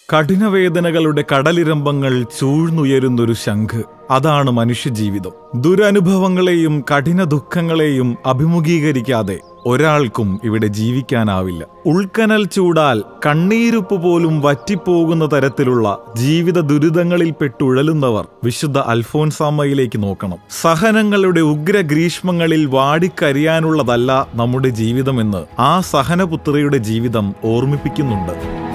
കഠിനവേദനകളുടെ കടലിരമ്പങ്ങൾ ചൂഴ്ന്നുയരുന്നൊരു ശംഖ് അതാണ് മനുഷ്യജീവിതം ദുരനുഭവങ്ങളെയും കഠിന ദുഃഖങ്ങളെയും അഭിമുഖീകരിക്കാതെ ഒരാൾക്കും ഇവിടെ ജീവിക്കാനാവില്ല ഉൾക്കനൽ ചൂടാൽ കണ്ണീരുപ്പ് പോലും വറ്റിപ്പോകുന്ന തരത്തിലുള്ള ജീവിത ദുരിതങ്ങളിൽ പെട്ടുഴലുന്നവർ വിശുദ്ധ അൽഫോൻസാമ്മയിലേക്ക് നോക്കണം സഹനങ്ങളുടെ ഉഗ്ര ഗ്രീഷ്മങ്ങളിൽ വാടിക്കരിയാനുള്ളതല്ല നമ്മുടെ ജീവിതമെന്ന് ആ സഹനപുത്രിയുടെ ജീവിതം ഓർമ്മിപ്പിക്കുന്നുണ്ട്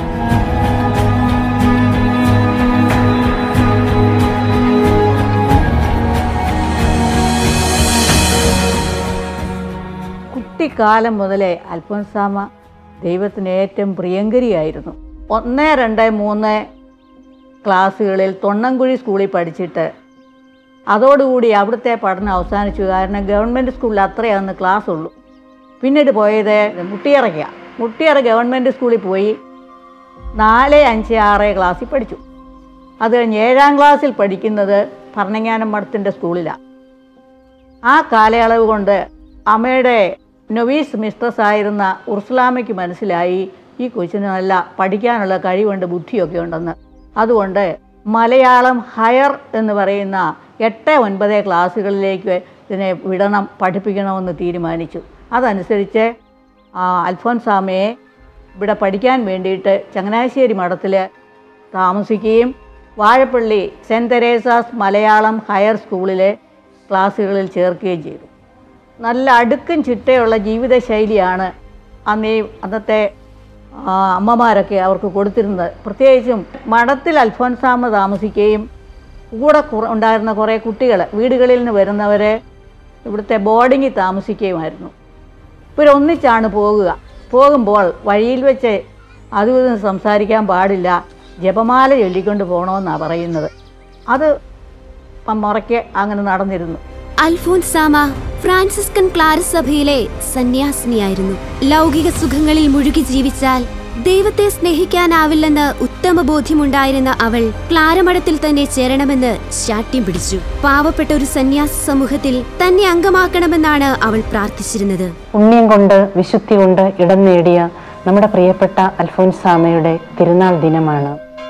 കുട്ടിക്കാലം മുതലേ അൽഫോൻസാമ ദൈവത്തിന് ഏറ്റവും പ്രിയങ്കരിയായിരുന്നു ഒന്ന് രണ്ട് മൂന്ന് ക്ലാസ്സുകളിൽ തൊണ്ണൻകുഴി സ്കൂളിൽ പഠിച്ചിട്ട് അതോടുകൂടി അവിടുത്തെ പഠനം അവസാനിച്ചു കാരണം ഗവൺമെൻറ് സ്കൂളിൽ അത്രയേ അന്ന് ക്ലാസ് ഉള്ളൂ പിന്നീട് പോയത് മുട്ടിയറയ്ക്ക മുട്ടിയറ ഗവൺമെൻറ് സ്കൂളിൽ പോയി നാല് അഞ്ച് ആറ് ക്ലാസ്സിൽ പഠിച്ചു അത് കഴിഞ്ഞ് ഏഴാം ക്ലാസ്സിൽ പഠിക്കുന്നത് ഭരണങ്ങാനം മഠത്തിൻ്റെ സ്കൂളിലാണ് ആ കാലയളവ് കൊണ്ട് അമ്മയുടെ നൊവീസ് മിസ്ട്രസ് ആയിരുന്ന ഉർസുലാമയ്ക്ക് മനസ്സിലായി ഈ കൊച്ചിന് നല്ല പഠിക്കാനുള്ള കഴിവുണ്ട് ബുദ്ധിയൊക്കെ ഉണ്ടെന്ന് അതുകൊണ്ട് മലയാളം ഹയർ എന്ന് പറയുന്ന എട്ട് ഒൻപത് ക്ലാസ്സുകളിലേക്ക് ഇതിനെ വിടണം പഠിപ്പിക്കണമെന്ന് തീരുമാനിച്ചു അതനുസരിച്ച് ആ, അൽഫോൻസാമയെ ഇവിടെ പഠിക്കാൻ വേണ്ടിയിട്ട് ചങ്ങനാശ്ശേരി മഠത്തിൽ താമസിക്കുകയും Vazhappally saint Theresa's Malayalam higher സ്കൂളിലെ ക്ലാസ്സുകളിൽ ചേർക്കുകയും ചെയ്തു നല്ല അടുക്കും ചിട്ടയുള്ള ജീവിതശൈലിയാണ് അന്ന് ഈ അന്നത്തെ ആ, അമ്മമാരൊക്കെ അവർക്ക് കൊടുത്തിരുന്നത് പ്രത്യേകിച്ചും മഠത്തിൽ അൽഫോൻസാമ താമസിക്കുകയും കൂടെ കുറ- ഉണ്ടായിരുന്ന കുറേ കുട്ടികൾ വീടുകളിൽ നിന്ന് വരുന്നവരെ ഇവിടുത്തെ ബോർഡിങ്ങിൽ താമസിക്കുകയുമായിരുന്നു ഇവരൊന്നിച്ചാണ് പോകുക പോകുമ്പോൾ വഴിയിൽ വെച്ച് അതും ഇതും സംസാരിക്കാൻ പാടില്ല ജപമാല ചൊല്ലിക്കൊണ്ട് പോകണമെന്നാണ് പറയുന്നത് അത് മുറയ്ക്ക് അങ്ങനെ നടന്നിരുന്നു അൽഫോൻസാമ ഫ്രാൻസിസ്കൻ ക്ലാരസ് സഭയിലെ സന്യാസിനിയായിരുന്നു ലൗകിക സുഖങ്ങളിൽ മുഴുകി ജീവിച്ചാൽ ദൈവത്തെ സ്നേഹിക്കാനാവില്ലെന്ന് ഉത്തമ ബോധ്യമുണ്ടായിരുന്ന അവൾ ക്ലാരമഠത്തിൽ തന്നെ ചേരണമെന്ന് ശാഠ്യം പിടിച്ചു പാവപ്പെട്ട ഒരു സന്യാസ സമൂഹത്തിൽ തന്നെ അംഗമാക്കണമെന്നാണ് അവൾ പ്രാർത്ഥിച്ചിരുന്നത് പുണ്യം കൊണ്ട് വിശുദ്ധി കൊണ്ട് ഇടം നേടിയ നമ്മുടെ പ്രിയപ്പെട്ട അൽഫോൻസാമയുടെ തിരുനാൾ ദിനമാണ്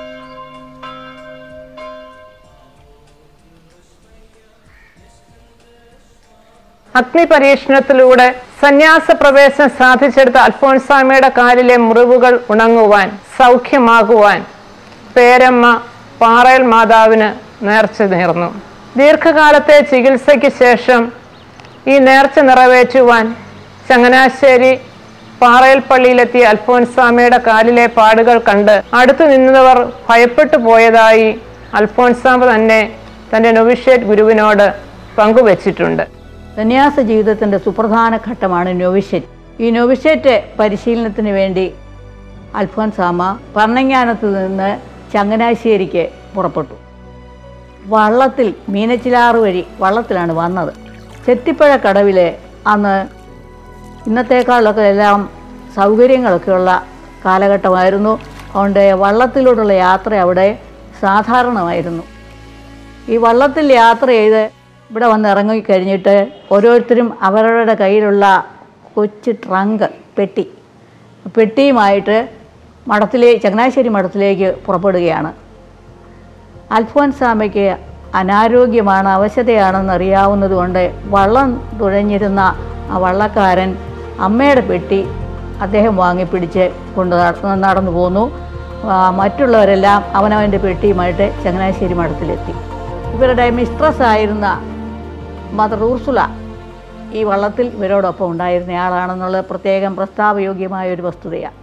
അഗ്നിപരീക്ഷണത്തിലൂടെ സന്യാസ പ്രവേശനം സാധിച്ചെടുത്ത അൽഫോൻസാമയുടെ കാലിലെ മുറിവുകൾ ഉണങ്ങുവാൻ സൗഖ്യമാകുവാൻ പേരമ്മ പാറയൽ മാതാവിന് നേർച്ച നേർന്നു ദീർഘകാലത്തെ ചികിത്സയ്ക്ക് ശേഷം ഈ നേർച്ച നിറവേറ്റുവാൻ ചങ്ങനാശ്ശേരി പാറയൽ പള്ളിയിലെത്തിയ അൽഫോൻസാമയുടെ കാലിലെ പാടുകൾ കണ്ട് അടുത്തു നിന്നവർ ഭയപ്പെട്ടു പോയതായി അൽഫോൻസാമ തന്നെ തൻ്റെ നൊവിഷ്യേറ്റ് ഗുരുവിനോട് പങ്കുവച്ചിട്ടുണ്ട് സന്യാസ ജീവിതത്തിൻ്റെ സുപ്രധാന ഘട്ടമാണ് നോവിഷ്യറ്റ് ഈ നോവിഷ്യറ്റ് പരിശീലനത്തിന് വേണ്ടി അൽഫോൻസാമ ഭരണങ്ങാനത്ത് നിന്ന് ചങ്ങനാശ്ശേരിക്ക് പുറപ്പെട്ടു വള്ളത്തിൽ മീനച്ചിലാറ് വഴി വള്ളത്തിലാണ് വന്നത് ചെത്തിപ്പുഴ കടവിൽ അന്ന് ഇന്നത്തേക്കാളൊക്കെ എല്ലാം സൗകര്യങ്ങളൊക്കെയുള്ള കാലഘട്ടമായിരുന്നു അതുകൊണ്ട് വള്ളത്തിലൂടെയുള്ള യാത്ര അവിടെ സാധാരണമായിരുന്നു ഈ വള്ളത്തിൽ യാത്ര ചെയ്ത് ഇവിടെ വന്ന് ഇറങ്ങിക്കഴിഞ്ഞിട്ട് ഓരോരുത്തരും അവരവരുടെ കയ്യിലുള്ള കൊച്ചു ട്രങ്ക് പെട്ടി പെട്ടിയുമായിട്ട് മഠത്തിലേ ചങ്ങനാശ്ശേരി മഠത്തിലേക്ക് പുറപ്പെടുകയാണ് അൽഫോൻസാമയ്ക്ക് അനാരോഗ്യമാണ് അവശതയാണെന്ന് അറിയാവുന്നതുകൊണ്ട് വള്ളം തുഴഞ്ഞിരുന്ന ആ വള്ളക്കാരൻ അമ്മയുടെ പെട്ടി അദ്ദേഹം വാങ്ങിപ്പിടിച്ച് കൊണ്ട് നട- നടന്നു പോന്നു ആ, മറ്റുള്ളവരെല്ലാം അവനവൻ്റെ പെട്ടിയുമായിട്ട് ചങ്ങനാശ്ശേരി മഠത്തിലെത്തി ഇവരുടെ മിസ്ട്രസ് ആയിരുന്ന മദർ ഊർസുല ഈ വള്ളത്തിൽ ഇവരോടൊപ്പം ഉണ്ടായിരുന്നയാളാണെന്നുള്ളത് പ്രത്യേകം പ്രസ്താവയോഗ്യമായ ഒരു വസ്തുതയാണ്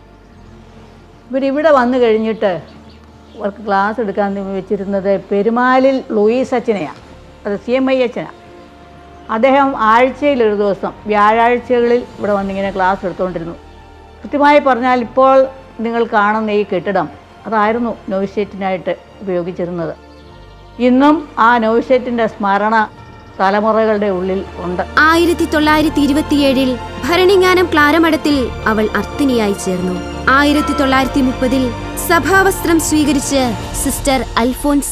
ഇവരിവിടെ വന്നു കഴിഞ്ഞിട്ട് അവർക്ക് ക്ലാസ് എടുക്കാൻ വെച്ചിരുന്നത് പെരുമാലിൽ ലൂയിസ് അച്ഛനെയാണ് അത് സി എം ഐ അച്ഛനാണ് അദ്ദേഹം ആഴ്ചയിൽ ഒരു ദിവസം വ്യാഴാഴ്ചകളിൽ ഇവിടെ വന്നിങ്ങനെ ക്ലാസ് എടുത്തുകൊണ്ടിരുന്നു കൃത്യമായി പറഞ്ഞാൽ ഇപ്പോൾ നിങ്ങൾ കാണുന്ന ഈ കെട്ടിടം അതായിരുന്നു നോവിഷേറ്റിനായിട്ട് ഉപയോഗിച്ചിരുന്നത് ഇന്നും ആ നോവിഷേറ്റിൻ്റെ സ്മരണ തലമുറകളുടെ ഉള്ളിൽ ഉണ്ട് ആയിരത്തി തൊള്ളായിരത്തി ഇരുപത്തിയേഴിൽ ഭരണിങ്ങാനം ക്ലാരമഠത്തിൽ അവൾ അർത്തിനിയായി ചേർന്നു ആയിരത്തി തൊള്ളായിരത്തി മുപ്പതിൽ സഭാവസ്ത്രം സ്വീകരിച്ച് സിസ്റ്റർ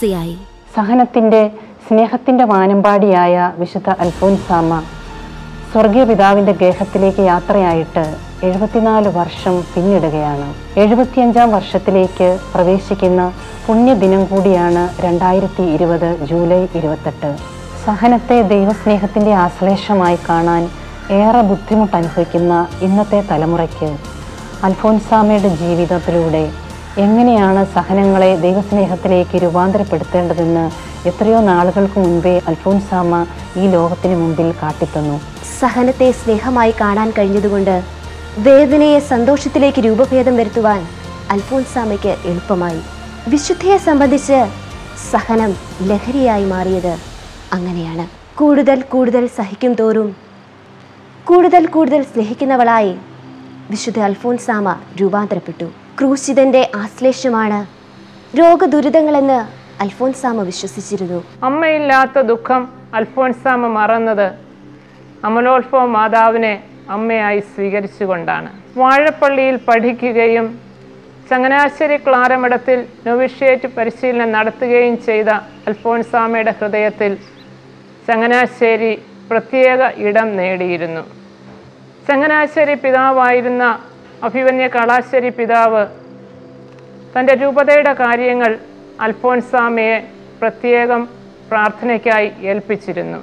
അൽഫോൻസയായി സഹനത്തിൻ്റെ സ്നേഹത്തിൻ്റെ വാനമ്പാടിയായ വിശുദ്ധ അൽഫോൻസാമ സ്വർഗീയ പിതാവിൻ്റെ ഗേഹത്തിലേക്ക് യാത്രയായിട്ട് എഴുപത്തിനാല് വർഷം പിന്നിടുകയാണ് എഴുപത്തിയഞ്ചാം വർഷത്തിലേക്ക് പ്രവേശിക്കുന്ന പുണ്യദിനം കൂടിയാണ് രണ്ടായിരത്തി ഇരുപത് ജൂലൈ ഇരുപത്തെട്ട് സഹനത്തെ ദൈവസ്നേഹത്തിൻ്റെ ആശ്ലേഷമായി കാണാൻ ഏറെ ബുദ്ധിമുട്ട് അനുഭവിക്കുന്ന ഇന്നത്തെ തലമുറയ്ക്ക് അൽഫോൻസാമയുടെ ജീവിതത്തിലൂടെ എങ്ങനെയാണ് സഹനങ്ങളെ ദൈവസ്നേഹത്തിലേക്ക് രൂപാന്തരപ്പെടുത്തേണ്ടതെന്ന് എത്രയോ നാളുകൾക്ക് മുൻപേ അൽഫോൻസാമ ഈ ലോകത്തിന് മുമ്പിൽ കാട്ടിത്തന്നു സഹനത്തെ സ്നേഹമായി കാണാൻ കഴിഞ്ഞതുകൊണ്ട് വേദനയെ സന്തോഷത്തിലേക്ക് രൂപഭേദം വരുത്തുവാൻ അൽഫോൻസാമയ്ക്ക് എളുപ്പമായി വിശുദ്ധയെ സംബന്ധിച്ച് സഹനം ലഹരിയായി മാറിയത് അങ്ങനെയാണ് കൂടുതൽ കൂടുതൽ സഹിക്കും തോറും കൂടുതൽ കൂടുതൽ സ്നേഹിക്കുന്നവളായി വിശുദ്ധ അൽഫോൻസാമ രൂപാന്തരപ്പെട്ടു ക്രൂശിതന്റെ ആശ്ലേഷമാണ് രോഗദുരിതങ്ങളെന്ന് അൽഫോൻസാമ വിശ്വസിച്ചിരുന്നു അമ്മയില്ലാത്ത ദുഃഖം അൽഫോൻസാമ മറന്നത് അമലോത്ഭവ മാതാവിനെ അമ്മയായി സ്വീകരിച്ചുകൊണ്ടാണ് വാഴപ്പള്ളിയിൽ പഠിക്കുകയും ചങ്ങനാശ്ശേരി ക്ലാരമഠത്തിൽ നൊവിഷ്യേറ്റ് പരിശീലനം നടത്തുകയും ചെയ്ത അൽഫോൻസാമയുടെ ഹൃദയത്തിൽ ചങ്ങനാശ്ശേരി പ്രത്യേക ഇടം നേടിയിരുന്നു ചങ്ങനാശ്ശേരി പിതാവായിരുന്ന അഭിമന്യ കളാശ്ശേരി പിതാവ് തൻ്റെ രൂപതയുടെ കാര്യങ്ങൾ അൽഫോൻസാമയെ പ്രത്യേകം പ്രാർത്ഥനയ്ക്കായി ഏൽപ്പിച്ചിരുന്നു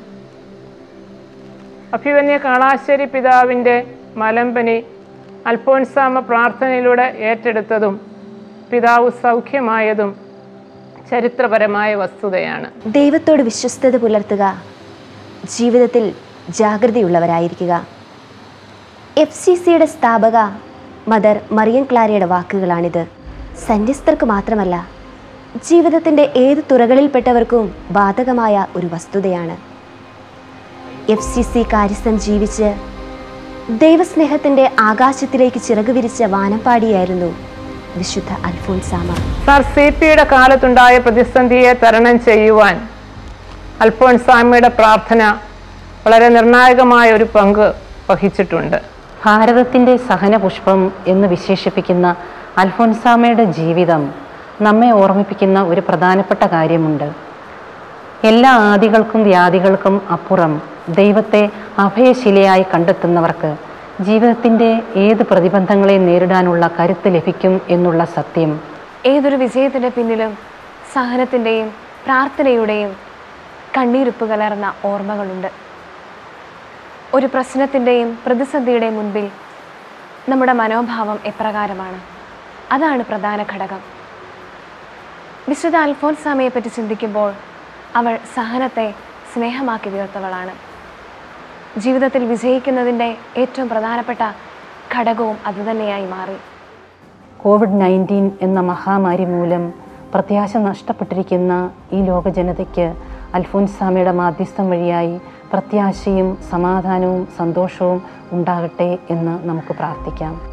അഭിമന്യ കാളാശ്ശേരി പിതാവിൻ്റെ മലമ്പനി അൽഫോൻസാമ പ്രാർത്ഥനയിലൂടെ ഏറ്റെടുത്തതും പിതാവ് സൗഖ്യമായതും ചരിത്രപരമായ വസ്തുതയാണ് ദൈവത്തോട് വിശ്വസ്തത പുലർത്തുക ജീവിതത്തിൽ ജാഗ്രതയുള്ളവരായിരിക്കുക എഫ് സി സിയുടെ സ്ഥാപക മദർ മറിയം ക്ലാരയുടെ വാക്കുകളാണിത് സന്യസ്തർക്ക് മാത്രമല്ല ജീവിതത്തിൻ്റെ ഏത് തുറകളിൽപ്പെട്ടവർക്കും ബാധകമായ ഒരു വസ്തുതയാണ് എഫ് സി സി കാര്യസ്ഥം ജീവിച്ച് ദൈവസ്നേഹത്തിൻ്റെ ആകാശത്തിലേക്ക് ചിറകു വിരിച്ച വാനപ്പാടിയായിരുന്നു വിശുദ്ധ അൽഫോൻസാമ സാർ സി പിയുടെ കാലത്തുണ്ടായ പ്രതിസന്ധിയെ തരണം ചെയ്യുവാൻ അൽഫോൻസാമയുടെ പ്രാർത്ഥന വളരെ നിർണായകമായ ഒരു പങ്ക് വഹിച്ചിട്ടുണ്ട് ഭാരതത്തിൻ്റെ സഹനപുഷ്പം എന്ന് വിശേഷിപ്പിക്കുന്ന അൽഫോൻസാമയുടെ ജീവിതം നമ്മെ ഓർമ്മിപ്പിക്കുന്ന ഒരു പ്രധാനപ്പെട്ട കാര്യമുണ്ട് എല്ലാ ആദികൾക്കും വ്യാധികൾക്കും അപ്പുറം ദൈവത്തെ അഭയശിലയായി കണ്ടെത്തുന്നവർക്ക് ജീവിതത്തിൻ്റെ ഏത് പ്രതിബന്ധങ്ങളെയും നേരിടാനുള്ള കരുത്ത് ലഭിക്കും എന്നുള്ള സത്യം ഏതൊരു വിജയത്തിൻ്റെ പിന്നിലും സഹനത്തിൻ്റെയും പ്രാർത്ഥനയുടെയും കണ്ണീരുപ്പ് കലർന്ന ഓർമ്മകളുണ്ട് ഒരു പ്രശ്നത്തിൻ്റെയും പ്രതിസന്ധിയുടെയും മുൻപിൽ നമ്മുടെ മനോഭാവം എപ്രകാരമാണ് അതാണ് പ്രധാന ഘടകം വിശുദ്ധ അൽഫോൻസാമയെ പറ്റി ചിന്തിക്കുമ്പോൾ അവൾ സഹനത്തെ സ്നേഹമാക്കി തീർത്തവളാണ് ജീവിതത്തിൽ വിജയിക്കുന്നതിൻ്റെ ഏറ്റവും പ്രധാനപ്പെട്ട ഘടകവും അതുതന്നെയായി മാറി കോവിഡ് നയൻറ്റീൻ എന്ന മഹാമാരി മൂലം പ്രത്യാശ നഷ്ടപ്പെട്ടിരിക്കുന്ന ഈ ലോക ജനതയ്ക്ക് അൽഫോൻസാമയുടെ മാധ്യസ്ഥം വഴിയായി പ്രത്യാശയും സമാധാനവും സന്തോഷവും ഉണ്ടാകട്ടെ എന്ന് നമുക്ക് പ്രാർത്ഥിക്കാം